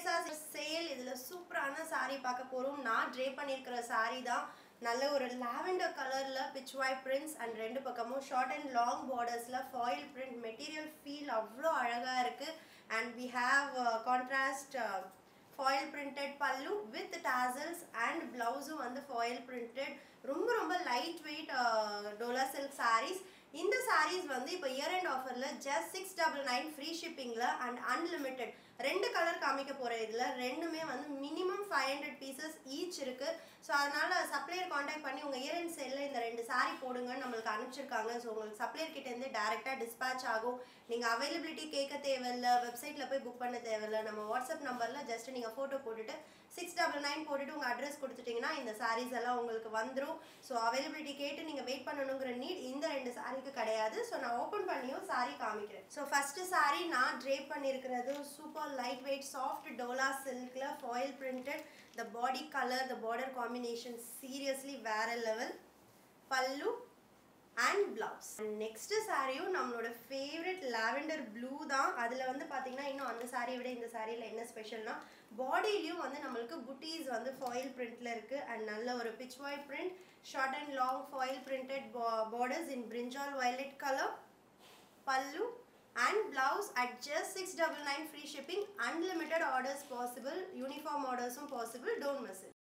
மெலிசாஸ் sale இதில் சூப்பரான saree பார்க்க போகிறோம் நான் ட்ரே பண்ணியிருக்கிற saree தான் நல்ல ஒரு லாவெண்டர் கலரில் பிச்வாய் பிரிண்ட்ஸ் அண்ட் ரெண்டு பக்கமும் ஷார்ட் அண்ட் லாங் பார்டர்ஸில் ஃபாயில் பிரிண்ட் மெட்டீரியல் ஃபீல் அவ்வளோ அழகாக இருக்குது and we have contrast foil printed pallu with tassels and ப்ளவுஸும் வந்து ஃபாயில் பிரிண்டட் ரொம்ப ரொம்ப lightweight Dola silk sarees இந்த sarees வந்து இப்போ இயர் அண்ட் ஆஃபரில் just six double nine free ஷிப்பிங்கில் அண்ட் அன்லிமிட்டெட் ரெண்டு கலர் காமிக்க போகிற இதில் ரெண்டுமே வந்து minimum five hundred pieces each இருக்குது ஸோ அதனால் சப்ளையர் காண்டாக்ட் பண்ணி உங்கள் இயர் அண்ட் சேலில் இந்த ரெண்டு saree போடுங்கன்னு நம்மளுக்கு அனுப்பிச்சிருக்காங்க ஸோ உங்களுக்கு சப்ளையர் கிட்டேருந்து டேரெக்டாக டிஸ்பேச் ஆகும் நீங்கள் அவைலபிலிட்டி கேட்க தேவையில்ல வெப்சைட்டில் போய் புக் பண்ண தேவையில்ல நம்ம வாட்ஸ்அப் நம்பரில் ஜஸ்ட் நீங்கள் ஃபோட்டோ போட்டுட்டு சிக்ஸ் டபுள் நைன் போட்டுட்டு உங்கள் அட்ரஸ் கொடுத்துட்டிங்கன்னா இந்த sarees எல்லாம் உங்களுக்கு வந்துடும் ஸோ அவைலபிலிட்டி கேட்டு நீங்கள் வெயிட் பண்ணணுங்கிற நீட் இந்த ரெண்டு சாரிக்கு கிடையாது ஸோ நான் ஓப்பன் பண்ணியும் saree காமிக்கிறேன் ஸோ ஃபஸ்ட்டு saree நான் ட்ரேப் பண்ணியிருக்கிறது super lightweight soft Dola சில்கில் foil printed the body colour the border combination seriously வேற level pallu and blouse next சாரியும் நம்மளோட ஃபேவரட் லாவெண்டர் ப்ளூ தான் அதில் வந்து பார்த்தீங்கன்னா இன்னும் அந்த சாரியை விட இந்த சாரியில் என்ன ஸ்பெஷல்னா பாடியிலையும் வந்து நம்மளுக்கு புட்டீஸ் வந்து ஃபாயில் பிரிண்ட்ல இருக்கு அண்ட் நல்ல ஒரு Pichwai print short and long foil printed borders in brinjal violet colour pallu and blouse at just 699 free shipping unlimited orders possible uniform orders possible don't miss it